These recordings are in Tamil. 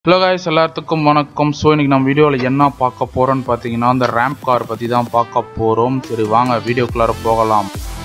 ஹலோ guys எல்லாத்துக்கும் வணக்கம் ஸோ இன்னைக்கு நம்ம வீடியோவில் என்ன பார்க்க போகிறோம்னு பார்த்தீங்கன்னா அந்த ரேம்ப் கார் பற்றி தான் பார்க்க போகிறோம் சரி வாங்க வீடியோக்குள்ளார போகலாம்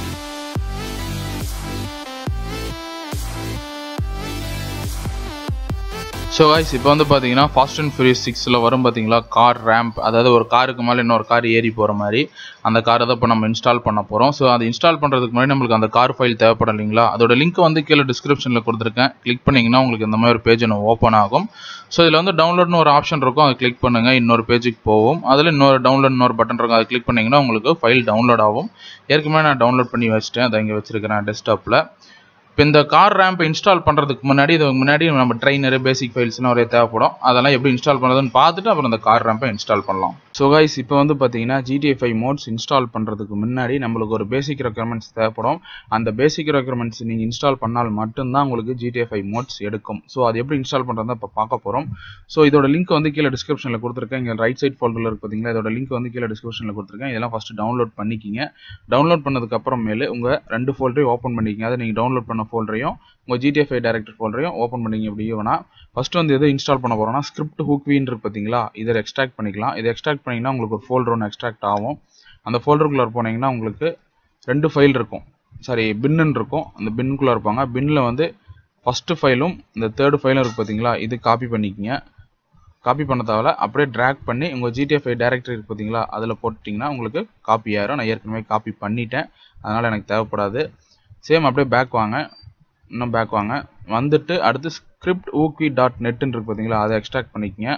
ஸோ guys இப்போ வந்து பார்த்தீங்கன்னா ஃபாஸ்ட் அண்ட் ஃபியூரியஸ் சிக்ஸில் வரும் பார்த்தீங்களா கார் ரேம்ப் அதாவது ஒரு காருக்கு மேலே இன்னொரு கார் ஏறி போகிற மாதிரி அந்த காரை தான் இப்போ நம்ம இன்ஸ்டால் பண்ண போகிறோம் ஸோ அதை இன்ஸ்டால் பண்ணுறதுக்கு முன்னாடி நம்மளுக்கு அந்த கார் ஃபைல் தேவைப்படும் இல்லைங்களா அதோட லிங்க் வந்து கீழே டிஸ்கிரிப்ஷனில் கொடுத்துருக்கேன் கிளிக் பண்ணிங்கன்னா உங்களுக்கு இந்த மாதிரி ஒரு பேஜ் ஒன்று ஓப்பன் ஆகும் ஸோ இதில் வந்து டவுன்லோட்னு ஒரு ஆப்ஷன் இருக்கும் அதை கிளிக் பண்ணுங்கள் இன்னொரு பேஜுக்கு போகும் அதில் இன்னொரு டவுன்லோட் இன்னொரு பட்டன் இருக்கும் அதை கிளிக் பண்ணிங்கன்னா உங்களுக்கு ஃபைல் டவுன்லோட் ஆகும் ஏற்கனவே நான் டவுன்லோட் பண்ணி வச்சிட்டேன் அதை இங்கே வச்சிருக்கிறேன் டெஸ்க்டாப்பில் இப்போ இந்த கார் ரேம்ப் இன்ஸ்டால் பண்ணுறதுக்கு முன்னாடி இதுக்கு முன்னாடி நம்ம ட்ரைனர் பேசிக் ஃபைல்ஸ்னு ஒரே தேவைப்படும் அதெல்லாம் எப்படி இன்ஸ்டால் பண்ணுறதுன்னு பார்த்துட்டு அப்புறம் இந்த கார் ரேம்பை இன்ஸ்டால் பண்ணலாம் ஸோ கைஸ் இப்போ வந்து பார்த்தீங்கன்னா ஜிடிஏ ஃபைவ் மோட்ஸ் இன்ஸ்டால் பண்ணுறதுக்கு முன்னாடி நம்மளுக்கு ஒரு பேசிக் ரெக்குயர்மெண்ட்ஸ் தேவைப்படும் அந்த பேசிக் ரெக்குயர்மெண்ட்ஸ் நீங்கள் இன்ஸ்டால் பண்ணால் மட்டும்தான் உங்களுக்கு ஜிடிஏ ஃபைவ் மோட்ஸ் எடுக்கும் ஸோ அது எப்படி இன்ஸ்டால் பண்ணுறதா இப்போ பார்க்க போகிறோம் ஸோ இதோட லிங்க் வந்து கீழே டிஸ்கிரிப்ஷனில் கொடுத்துருக்கேன் இங்கே ரைட் சைட் ஃபோல்டரில் இருக்கு பார்த்தீங்களா இதோட லிங்க் வந்து கீழே டிஸ்கிரிப்ஷனில் கொடுத்துருக்கேன் இதெல்லாம் ஃபஸ்ட்டு டவுன்லோட் பண்ணிக்கிங்க டவுன்லோட் பண்ணதுக்கு அப்புறமேலு உங்கள் ரெண்டு ஃபோல்டரையும் ஓப்பன் பண்ணிக்கிங்க அதை நீங்கள் டவுன்லோட் பண்ண ஃபோல்டரையும் உங்கள் ஜிடிஎஃப்ஐ டேரக்டர் ஃபோல்டரையும் ஓப்பன் பண்ணிங்க இப்படி வேணா ஃபஸ்ட்டு வந்து எது இன்ஸ்டால் பண்ண போகிறோம்னா ஸ்கிரிப்ட் ஹூக்வின்னு இருக்கு பார்த்தீங்களா இதை எக்ஸ்ட்ராக்ட் பண்ணிக்கலாம் இதை எக்ஸ்ட்ராக்ட் பண்ணிங்கன்னா உங்களுக்கு ஒரு ஃபோல்டர் ஒன்று எக்ஸ்ட்ராக்ட் ஆகும் அந்த ஃபோல்டருக்குள்ளே போனீங்கன்னா உங்களுக்கு ரெண்டு ஃபைல் இருக்கும் சாரி பின்னு இருக்கும் அந்த பின்னுக்குள்ளே இருப்பாங்க பின்னில் வந்து ஃபஸ்ட்டு ஃபைலும் இந்த தேர்டு ஃபைலும் இருக்குது பார்த்தீங்களா இது காப்பி பண்ணிக்கிங்க காப்பி பண்ண தேவையில்ல அப்படியே ட்ராக் பண்ணி உங்கள் ஜிடிஎஃப்ஐ டேரக்டரி இருக்கு பார்த்தீங்களா அதில் போட்டிங்கன்னா உங்களுக்கு காப்பி ஆயிரும் நான் ஏற்கனவே காப்பி பண்ணிட்டேன் அதனால் எனக்கு தேவைப்படாது சேம் அப்படியே பேக் வாங்க இன்னும் பேக் வாங்க வந்துட்டு அடுத்து ஸ்கிரிப்ட் ஊக்கி டாட் நெட்டுன்னு இருக்கு பார்த்தீங்களா அதை எக்ஸ்ட்ராக்ட் பண்ணிக்கங்க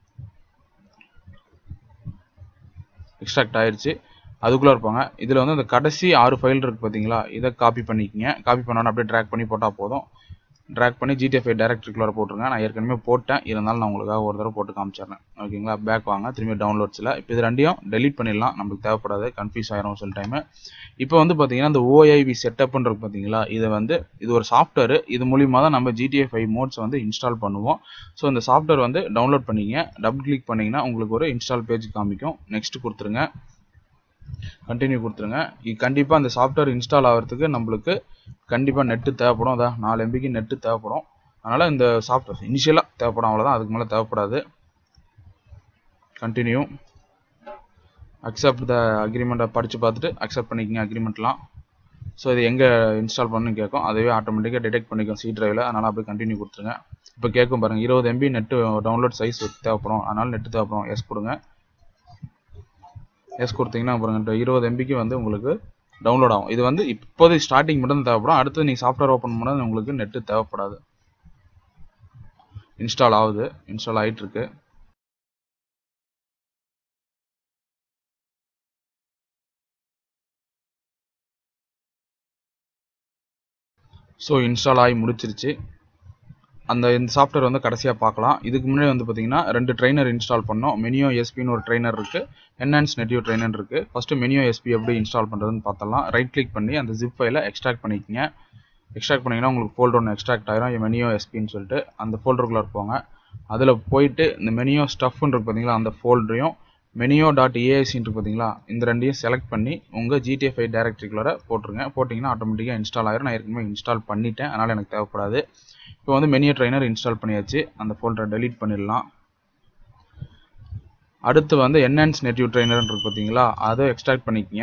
எக்ஸ்ட்ராக்ட் ஆயிடுச்சு அதுக்குள்ளே இருப்பாங்க இதில் வந்து அந்த கடைசி ஆறு ஃபைல் இருக்குது பார்த்தீங்களா இதை காப்பி பண்ணிக்கங்க காப்பி பண்ணோன்னு அப்படியே ட்ராக் பண்ணி போட்டால் போதும் ட்ராக் பண்ணி ஜிடிஎஃப்ஐ டேரக்டரிக்குள்ளே போட்டுருங்க நான் ஏற்கனவே போட்டேன் இருந்தாலும் நான் உங்களுக்காக ஒரு தடவை போட்டு காமிச்சிடுறேன் ஓகேங்களா பேக் வாங்க திரும்பி டவுன்லோட்ஸில் இப்போ இது ரெண்டையும் டெலீட் பண்ணிடலாம் நம்மளுக்கு தேவைப்படாது கன்ஃபியூஸ் ஆயிரும் சில டைமு இப்போ வந்து பார்த்தீங்கன்னா இந்த ஓஐவி செட்டப்னு இருக்கு பார்த்தீங்களா இதை வந்து இது ஒரு சாஃப்ட்வேர் இது மூலியமாக தான் நம்ம ஜிடிஎஃப்ஐ மோட்ஸ் வந்து இன்ஸ்டால் பண்ணுவோம் ஸோ இந்த சாஃப்ட்வேர் வந்து டவுன்லோட் பண்ணிங்க டபுள் கிளிக் பண்ணிங்கன்னா உங்களுக்கு ஒரு இன்ஸ்டால் பேஜ் காமிக்கும் நெக்ஸ்ட் கொடுத்துருங்க கண்டினியூ கொடுத்துருங்க இது கண்டிப்பாக அந்த சாஃப்ட்வேர் இன்ஸ்டால் ஆகிறதுக்கு நம்மளுக்கு கண்டிப்பாக நெட்டு தேவைப்படும் அதான் நாலு எம்பிக்கு நெட்டு தேவைப்படும் அதனால் இந்த சாஃப்ட்வேர் இனிஷியலாக தேவைப்படும் அவ்வளோதான் அதுக்கு மேலே தேவைப்படாது கண்டினியூ அக்செப்ட் த அக்ரிமெண்ட்டை படித்து பார்த்துட்டு அக்செப்ட் பண்ணிக்கங்க அக்ரிமெண்ட்லாம் ஸோ இது எங்கே இன்ஸ்டால் பண்ணு கேட்கும் அதுவே ஆட்டோமேட்டிக்காக டிடெக்ட் பண்ணிக்கும் சி ட்ரைவில் அதனால் அப்படியே கண்டினியூ கொடுத்துருங்க இப்போ கேட்கும் பாருங்கள் இருபது எம்பி நெட்டு டவுன்லோட் சைஸ் தேவைப்படும் அதனால் நெட்டு தேவைப்படும் எஸ் கொடுங்க எஸ் கொடுத்தீங்கன்னா பாருங்க இருபது எம்பிக்கு வந்து உங்களுக்கு டவுன்லோட் ஆகும் இது வந்து இப்போதைக்கு ஸ்டார்டிங் மட்டும் தான் தேவைப்படும் அடுத்து நீங்கள் சாஃப்ட்வேர் ஓப்பன் பண்ணால் உங்களுக்கு நெட்டு தேவைப்படாது இன்ஸ்டால் ஆகுது இன்ஸ்டால் ஆகிட்டு இருக்கு ஸோ இன்ஸ்டால் ஆகி முடிச்சிருச்சு அந்த இந்த சாஃப்ட்வேர் வந்து கடைசியாக பார்க்கலாம் இதுக்கு முன்னாடி வந்து பார்த்தீங்கன்னா ரெண்டு ட்ரைனர் இன்ஸ்டால் பண்ணோம் மெனியோ எஸ்பின்னு ஒரு ட்ரைனர் இருக்குது என்ஹான்ஸ் நெட்டிவ் ட்ரைனர் இருக்குது ஃபஸ்ட்டு மெனியோ எஸ்பி எப்படி இன்ஸ்டால் பண்ணுறதுன்னு பார்த்தலாம் ரைட் கிளிக் பண்ணி அந்த ஜிப் ஃபைலை எக்ஸ்ட்ராக்ட் பண்ணிக்கங்க எக்ஸ்ட்ராக்ட் பண்ணிங்கன்னா உங்களுக்கு ஃபோல்டர் ஒன்று எக்ஸ்ட்ராக்ட் ஆயிரும் மெனியோ எஸ்பின்னு சொல்லிட்டு அந்த ஃபோல்டருக்குள்ளே இருப்பாங்க அதில் போயிட்டு இந்த மெனியோ ஸ்டஃப்னு இருக்கு பார்த்தீங்களா அந்த ஃபோல்டரையும் மெனியோ டாட் ஏஎஸ்சின்னு இருக்கு பார்த்தீங்களா இந்த ரெண்டையும் செலக்ட் பண்ணி உங்கள் ஜிடிஎஃப்ஐ டேரக்டரிக்குள்ளே போட்டுருங்க போட்டிங்கன்னா ஆட்டோமேட்டிக்காக இன்ஸ்டால் ஆயிரும் நான் ஏற்கனவே இன்ஸ்டால் பண்ணிட்டேன் அதனால் எனக்கு தேவைப்படாது இப்போ வந்து மெனியோ ட்ரைனர் இன்ஸ்டால் பண்ணியாச்சு அந்த ஃபோல்டரை டெலீட் பண்ணிடலாம் அடுத்து வந்து என்ஹான்ஸ் நெட்டிவ் ட்ரைனர் இருக்கு பார்த்தீங்களா அதை எக்ஸ்ட்ராக்ட் பண்ணிக்கங்க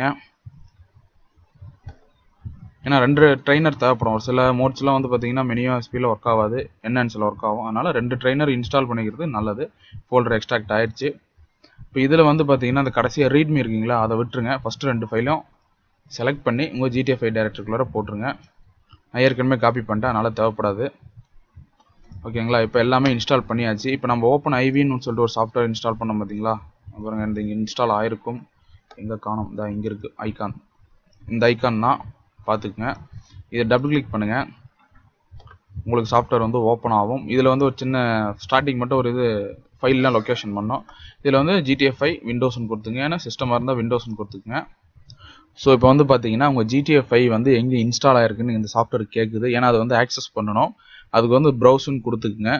ஏன்னா ரெண்டு ட்ரைனர் தேவைப்படும் ஒரு சில மோட்ஸ்லாம் வந்து பார்த்தீங்கன்னா மெனியோ எஸ்பியில் ஒர்க் ஆகாது என்ஹான்ஸில் ஒர்க் ஆகும் அதனால் ரெண்டு ட்ரைனர் இன்ஸ்டால் பண்ணிக்கிறது நல்லது ஃபோல்டர் எக்ஸ்ட்ராக்ட் ஆயிடுச்சு இப்போ இதில் வந்து பார்த்தீங்கன்னா அந்த கடைசியாக ரீட்மி இருக்குங்களா அதை விட்டுருங்க ஃபஸ்ட்டு ரெண்டு ஃபைலும் செலக்ட் பண்ணி உங்கள் ஜிடிஎஃப்ஐ டேரக்டருக்குள்ளே போட்டுருங்க நான் ஏற்கனவே காப்பி பண்ணிட்டேன் அதனால் தேவைப்படாது ஓகேங்களா இப்போ எல்லாமே இன்ஸ்டால் பண்ணியாச்சு இப்போ நம்ம ஓப்பன் ஐவின்னு சொல்லிட்டு ஒரு சாஃப்ட்வேர் இன்ஸ்டால் பண்ணோம் பார்த்தீங்களா அப்புறம் இந்த இங்கே இன்ஸ்டால் ஆயிருக்கும் எங்கே காணும் இந்த இங்கே இருக்குது ஐகான் இந்த ஐகான் தான் பார்த்துக்குங்க இதை டபுள் கிளிக் பண்ணுங்கள் உங்களுக்கு சாஃப்ட்வேர் வந்து ஓப்பன் ஆகும் இதில் வந்து ஒரு சின்ன ஸ்டார்டிங் மட்டும் ஒரு இது ஃபைல்லாம் லொக்கேஷன் பண்ணோம் இதில் வந்து ஜிடிஎஃப்ஐ விண்டோஸ்னு கொடுத்துங்க ஏன்னா சிஸ்டமாக இருந்தால் விண்டோஸ்னு கொடுத்துக்குங்க ஸோ இப்போ வந்து பார்த்தீங்கன்னா உங்கள் ஜிடிஎஃப்ஐ வந்து எங்கே இன்ஸ்டால் ஆயிருக்குன்னு இந்த சாஃப்ட்வேர் கேட்குது ஏன்னா அதை வந்து ஆக்சஸ் பண்ணணும் அதுக்கு வந்து ப்ரௌஸ்ன்னு கொடுத்துக்குங்க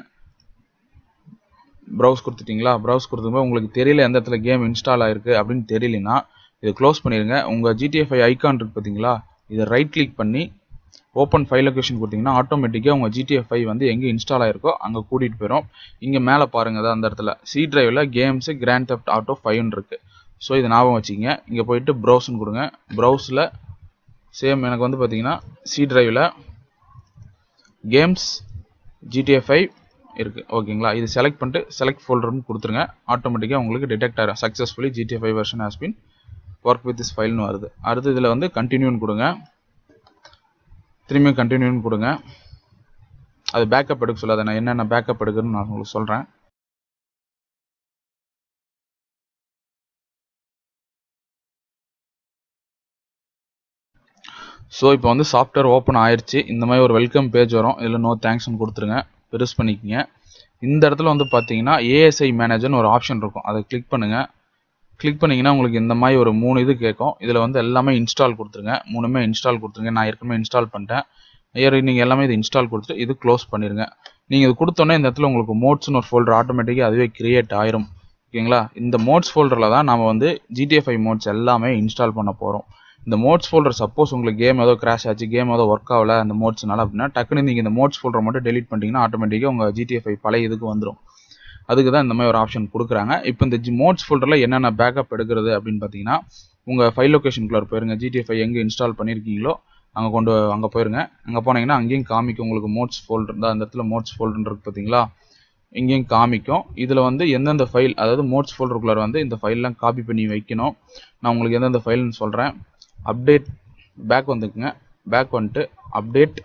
ப்ரௌஸ் கொடுத்துட்டிங்களா ப்ரௌஸ் கொடுத்துக்கும்போது உங்களுக்கு தெரியல எந்த இடத்துல கேம் இன்ஸ்டால் ஆயிருக்கு அப்படின்னு தெரியலனா இதை க்ளோஸ் பண்ணிடுங்க உங்கள் ஜிடிஎஃப்ஐ ஐகான் இருக்கு பார்த்தீங்களா இதை ரைட் கிளிக் பண்ணி ஓப்பன் ஃபைல் லொக்கேஷன் கொடுத்தீங்கன்னா ஆட்டோமேட்டிக்காக உங்கள் ஜிடிஎஃப் ஃபைவ் வந்து எங்கே இன்ஸ்டால் ஆயிருக்கோ அங்கே கூட்டிகிட்டு போயிடும் இங்கே மேலே பாருங்கள் தான் அந்த இடத்துல சி டிரைவில் கேம்ஸு கிராண்ட் தெஃப்ட் ஆட்டோ ஃபைவ்னு இருக்குது ஸோ இதை ஞாபகம் வச்சுங்க இங்கே போயிட்டு ப்ரௌஸ்னு கொடுங்க ப்ரௌஸில் சேம் எனக்கு வந்து பார்த்தீங்கன்னா சி டிரைவில் கேம்ஸ் ஜிடிஎஃப் ஃபைவ் இருக்குது ஓகேங்களா இது செலக்ட் பண்ணிட்டு செலக்ட் ஃபோல்டர்னு கொடுத்துருங்க ஆட்டோமேட்டிக்காக உங்களுக்கு டிடெக்ட் ஆகிடும் successfully GTA five version has been work with this ஃபைல்னு வருது அடுத்து இதில் வந்து கண்டினியூன்னு கொடுங்க திரும்பியும் கண்டினியூன்னு கொடுங்க அது பேக்கப் எடுக்க சொல்லாத நான் என்னென்ன பேக்கப் எடுக்குன்னு நான் உங்களுக்கு சொல்கிறேன் ஸோ இப்போ வந்து சாஃப்ட்வேர் ஓப்பன் ஆயிடுச்சு இந்த மாதிரி ஒரு வெல்கம் பேஜ் வரும் இதில் நோ தேங்க்ஸ்னு கொடுத்துருங்க பெருசு பண்ணிக்கோங்க இந்த இடத்துல வந்து பார்த்தீங்கன்னா ஏஎஸ்ஐ மேனேஜர்னு ஒரு ஆப்ஷன் இருக்கும் அதை கிளிக் பண்ணுங்கள் கிளிக் பண்ணிங்கன்னா உங்களுக்கு இந்த மாதிரி ஒரு மூணு இது கேட்கும் இதில் வந்து எல்லாமே இன்ஸ்டால் கொடுத்துருங்க மூணுமே இன்ஸ்டால் கொடுத்துருங்க நான் ஏற்கனவே இன்ஸ்டால் பண்ணிட்டேன் ஏர் நீங்கள் எல்லாமே இது இன்ஸ்டால் கொடுத்துட்டு இது க்ளோஸ் பண்ணிடுங்க நீங்கள் இது கொடுத்தோன்னே இந்த இடத்துல உங்களுக்கு மோட்ஸ்னு ஒரு ஃபோல்டர் ஆட்டோமேட்டிக்காக அதுவே கிரியேட் ஆயிரும் ஓகேங்களா இந்த மோட்ஸ் ஃபோல்டரில் தான் நம்ம வந்து ஜிடிஎஃப்ஐ மோட்ஸ் எல்லாமே இன்ஸ்டால் பண்ண போகிறோம் இந்த மோட்ஸ் ஃபோல்டர் சப்போஸ் உங்களுக்கு கேம் ஏதோ கிராஷ் ஆச்சு கேம் ஏதோ ஒர்க் ஆகல அந்த மோட்ஸ்னால அப்படின்னா டக்குன்னு நீங்கள் இந்த மோட்ஸ் ஃபோல்டர் மட்டும் டெலிட் பண்ணிட்டீங்கன்னா ஆட்டோமேட்டிக்காக உங்கள் ஜிடிஎஃப்ஐ பழைய இதுக்கு வந்துடும் அதுக்கு தான் இந்த மாதிரி ஒரு ஆப்ஷன் கொடுக்குறாங்க இப்போ இந்த ஜி மோட்ஸ் ஃபோல்டரில் என்னென்ன பேக்கப் எடுக்கிறது அப்படின்னு பார்த்தீங்கன்னா உங்கள் ஃபைல் லொக்கேஷனுக்குள்ள போயிருங்க ஜிடிஎஃப்ஐ எங்கே இன்ஸ்டால் பண்ணியிருக்கீங்களோ அங்கே கொண்டு அங்கே போயிருங்க அங்கே போனீங்கன்னா அங்கேயும் காமிக்கும் உங்களுக்கு மோட்ஸ் ஃபோல்டர் தான் அந்த இடத்துல மோட்ஸ் ஃபோல்டர் இருக்கு பார்த்தீங்களா இங்கேயும் காமிக்கும் இதில் வந்து எந்தெந்த ஃபைல் அதாவது மோட்ஸ் ஃபோல்டருக்குள்ளே வந்து இந்த ஃபைல்லாம் காப்பி பண்ணி வைக்கணும் நான் உங்களுக்கு எந்தெந்த ஃபைல்னு சொல்கிறேன் அப்டேட் பேக் வந்துக்குங்க பேக் வந்துட்டு அப்டேட்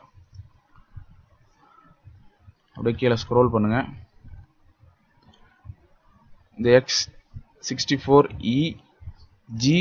அப்படியே கீழே ஸ்க்ரோல் பண்ணுங்கள் இந்த X sixty four E G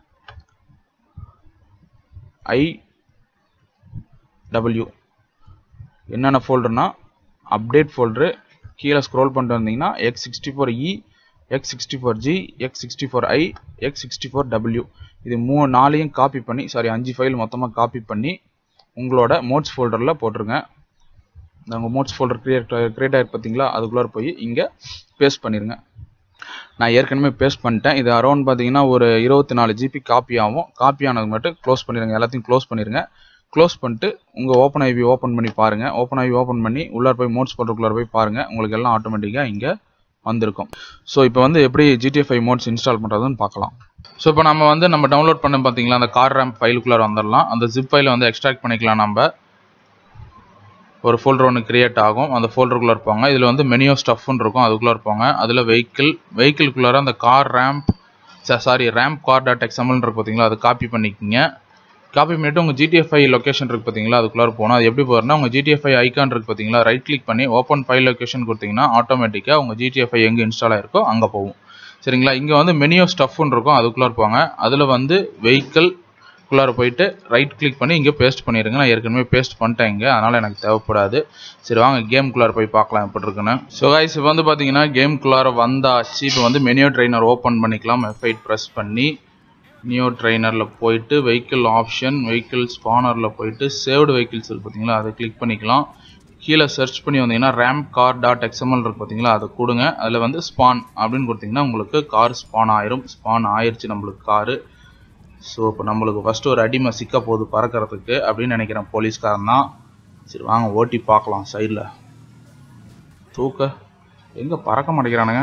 I W என்னென்ன ஃபோல்டர்னா அப்டேட் ஃபோல்டரு கீழே ஸ்க்ரோல் பண்ணிட்டு வந்தீங்கன்னா X sixty four E X sixty four G X sixty four I X sixty four W இது மூணு நாளையும் காப்பி பண்ணி சாரி அஞ்சு ஃபைல் மொத்தமாக காப்பி பண்ணி உங்களோட மோட்ஸ் ஃபோல்டரில் போட்டுருங்க உங்கள் மோட்ஸ் ஃபோல்டர் கிரியேட் கிரியேட் ஆகிருக்கு பார்த்தீங்களா அதுக்குள்ளே போய் இங்கே பேஸ்ட் பண்ணிடுங்க நான் ஏற்கனவே பேஸ்ட் பண்ணிட்டேன் இது அரௌண்ட் பார்த்தீங்கன்னா ஒரு இருபத்தி நாலு ஜிபி காப்பி ஆகும் காப்பி ஆனது மட்டும் க்ளோஸ் பண்ணிடுங்க எல்லாத்தையும் க்ளோஸ் பண்ணிடுங்க க்ளோஸ் பண்ணிட்டு உங்கள் ஓப்பன் ஐவி ஓப்பன் பண்ணி பாருங்கள் ஓப்பன் ஐவி ஓப்பன் பண்ணி உள்ளார போய் மோட்ஸ் ஃபோல்டருக்குள்ளே போய் பாருங்கள் உங்களுக்கு எல்லாம் ஆட்டோமேட்டிக்காக இங்கே வந்திருக்கும் ஸோ இப்போ வந்து எப்படி ஜிடிஎஃப்ஐ மோட்ஸ் இன்ஸ்டால் பண்ணுறதுன்னு பார்க்கலாம் ஸோ இப்போ நம்ம வந்து நம்ம டவுன்லோட் பண்ண பார்த்தீங்களா அந்த கார் ரேம் ஃபைலுக்குள்ளே வந்துடலாம் அந்த ஜிப் ஃபைலை வந்து எக்ஸ்ட்ராக்ட் பண்ணிக்கலாம் நம்ம ஒரு ஃபோல்டர் ஒன்று கிரியேட் ஆகும் அந்த ஃபோல்டருக்குள்ளே இருப்பாங்க இதில் வந்து மெனியோ ஸ்டஃப்னு இருக்கும் அதுக்குள்ளே இருப்பாங்க அதில் வெஹிக்கிள் வெஹிக்கிள்குள்ளார அந்த car ramp sorry ramp car dot XML இருக்கு பார்த்தீங்களா அதை காப்பி பண்ணிக்கிங்க காப்பி பண்ணிவிட்டு உங்கள் ஜிடிஎஃப்ஐ லொக்கேஷன் இருக்குது பார்த்தீங்களா அதுக்குள்ளே போனால் அது எப்படி போகிறனா உங்கள் ஜிடிஎஃப்ஐ ஐக்கான் இருக்குது பார்த்தீங்களா ரைட் கிளிக் பண்ணி ஓப்பன் ஃபைல் லொக்கேஷன் கொடுத்தீங்கன்னா ஆட்டோமேட்டிக்காக உங்கள் ஜிடிஎஃப்ஐ எங்கே இன்ஸ்டால் ஆயிருக்கோ அங்கே போகும் சரிங்களா இங்கே வந்து மெனியோ ஸ்டஃப்னு இருக்கும் அதுக்குள்ளே இருப்பாங்க அதில் வந்து வெஹிக்கிள் குள்ளார போயிட்டு ரைட் கிளிக் பண்ணி இங்கே பேஸ்ட் பண்ணிடுங்க நான் ஏற்கனவே பேஸ்ட் பண்ணிட்டேன் இங்கே அதனால் எனக்கு தேவைப்படாது சரி வாங்க கேம் குள்ளார போய் பார்க்கலாம் எப்படி இருக்குன்னு ஸோ கைஸ் இப்போ வந்து பார்த்தீங்கன்னா கேம் குள்ளார வந்தாச்சு இப்போ வந்து மெனியோ ட்ரைனர் ஓப்பன் பண்ணிக்கலாம் எஃப் ப்ரெஸ் பண்ணி நியோ ட்ரைனரில் போயிட்டு வெஹிக்கிள் ஆப்ஷன் வெஹிக்கிள் ஸ்பானரில் போயிட்டு சேவ்டு வெஹிக்கிள்ஸ் இருக்குது பார்த்தீங்களா அதை கிளிக் பண்ணிக்கலாம் கீழே சர்ச் பண்ணி வந்தீங்கன்னா ரேம் கார் டாட் எக்ஸ்எம்எல் இருக்குது பார்த்தீங்களா அதை கொடுங்க அதில் வந்து ஸ்பான் அப்படின்னு கொடுத்தீங்கன்னா உங்களுக்கு கார் ஸ்பான் ஆயிரும் ஸ்பான் ஆயிருச்சு நம்மளுக்கு காரு ஸோ இப்போ நம்மளுக்கு ஃபஸ்ட்டு ஒரு அடிமை சிக்க போகுது பறக்கிறதுக்கு அப்படின்னு நினைக்கிறேன் போலீஸ்காரன் தான் சரி வாங்க ஓட்டி பார்க்கலாம் சைடில் தூக்க எங்கே பறக்க மாட்டேங்கிறானுங்க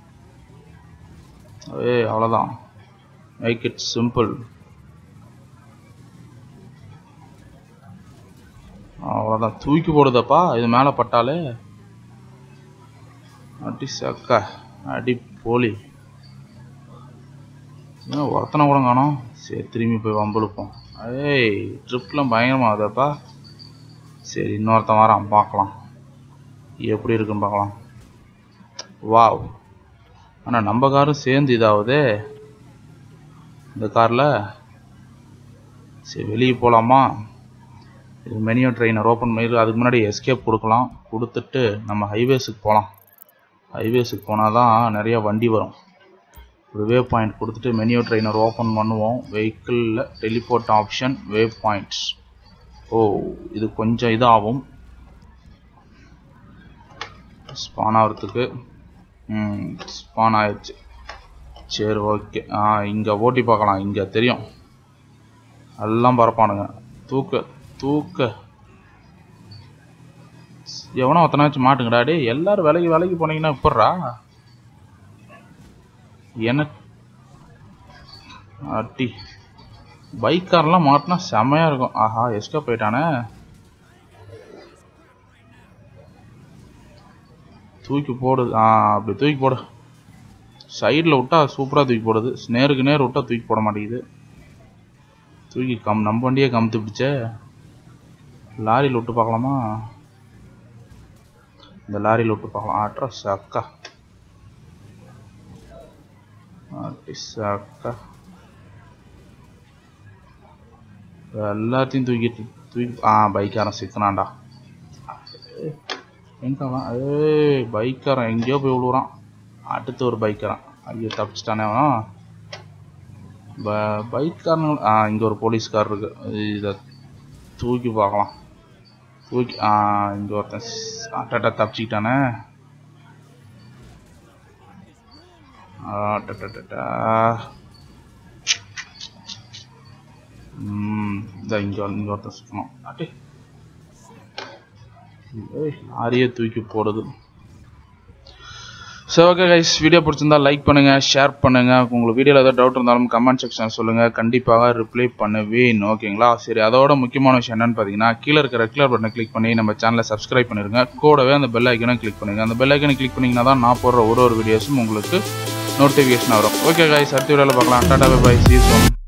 ஏய் அவ்வளோதான் மேக் இட் சிம்பிள் அவ்வளோதான் தூக்கி போடுதப்பா இது மேலே பட்டாலே அடி சக்க அடி போலி என்ன ஒருத்தனை கூட காணோம் சரி திரும்பி போய் வம்பெழுப்போம் ஏய் ட்ரிப்லாம் பயங்கரமாகுதாப்பா சரி இன்னொருத்தன் வரான் பார்க்கலாம் எப்படி இருக்குன்னு பார்க்கலாம் வாவ் ஆனால் நம்ம காரும் சேர்ந்து இதாகுதே இந்த காரில் சரி வெளியே போகலாமா இது மெனியோ ட்ரெயினர் ஓப்பன் பண்ணி அதுக்கு முன்னாடி எஸ்கேப் கொடுக்கலாம் கொடுத்துட்டு நம்ம ஹைவேஸுக்கு போகலாம் ஹைவேஸுக்கு போனால் தான் நிறைய வண்டி வரும் ஒரு வேவ் பாயிண்ட் கொடுத்துட்டு மெனியோ ட்ரெயினர் ஓப்பன் பண்ணுவோம் வெஹிக்கிளில் டெலிபோர்ட் ஆப்ஷன் வேவ் பாயிண்ட்ஸ் ஓ இது கொஞ்சம் இதாகும் ஸ்பான் ஆகிறதுக்கு ஸ்பான் ஆயிடுச்சு சரி ஓகே ஆ இங்கே ஓட்டி பார்க்கலாம் இங்கே தெரியும் எல்லாம் பறப்பானுங்க தூக்க தூக்க எவனோ ஒருத்தனை வச்சு மாட்டுங்கடா டேய் எல்லாரும் வேலைக்கு வேலைக்கு போனீங்கன்னா எப்பட்றா எனக்கு அட்டி பைக்காரெலாம் மாட்டினா செமையாக இருக்கும் ஆஹா எஸ்கேப் போயிட்டானே தூக்கி போடுது ஆ அப்படி தூக்கி போடு சைடில் விட்டா சூப்பராக தூக்கி போடுது நேருக்கு நேர் விட்டா தூக்கி போட மாட்டேங்குது தூக்கி கம் நம்ம வண்டியே கமுத்து பிடிச்சே லாரியில் விட்டு பார்க்கலாமா இந்த லாரியில் விட்டு பார்க்கலாம் ஆட்ரா சக்கா ஆட்டி சக்கா எல்லாத்தையும் தூக்கிட்டு தூக்கி ஆ பைக்காரன் சிக்கனாண்டா எங்க அவன் ஏய் பைக்காரன் எங்கேயோ போய் விழுவுறான் அடுத்து ஒரு பைக்காரன் ஐயோ தப்பிச்சிட்டானே அவன் ப பைக்காரன் ஆ இங்கே ஒரு போலீஸ்கார் இருக்கு இதை தூக்கி பார்க்கலாம் தூக்கி ஆ இங்கே ஒருத்தன் அட்டா தப்பிச்சிக்கிட்டானே ஆட்டா ம் இந்த இங்கே இங்கே ஒருத்தன் சுற்றணும் அட்டே ஏய் லாரியே தூக்கி போடுது சரி ஓகே கைஸ் வீடியோ பிடிச்சிருந்தா லைக் பண்ணுங்க ஷேர் பண்ணுங்க உங்களுக்கு வீடியோவில் ஏதாவது டவுட் இருந்தாலும் கமெண்ட் செக்ஷன் சொல்லுங்க கண்டிப்பாக ரிப்ளை பண்ணுவேன் ஓகேங்களா சரி அதோட முக்கியமான விஷயம் என்னன்னு பார்த்தீங்கன்னா கீழே இருக்க ரெகுலர் பட்டனை கிளிக் பண்ணி நம்ம சேனலை சப்ஸ்கிரைப் பண்ணிருங்க கூடவே அந்த பெல் ஐக்கனை கிளிக் பண்ணுங்க அந்த பெல் ஐக்கனை கிளிக் பண்ணீங்கன்னா தான் நான் போடுற ஒரு ஒரு வீடியோஸும் உங்களுக்கு நோட்டிஃபிகேஷன் வரும் ஓகே கைஸ் அடுத்த வீடியோவில் பார்க்கலாம் டாடா பை சி சோன்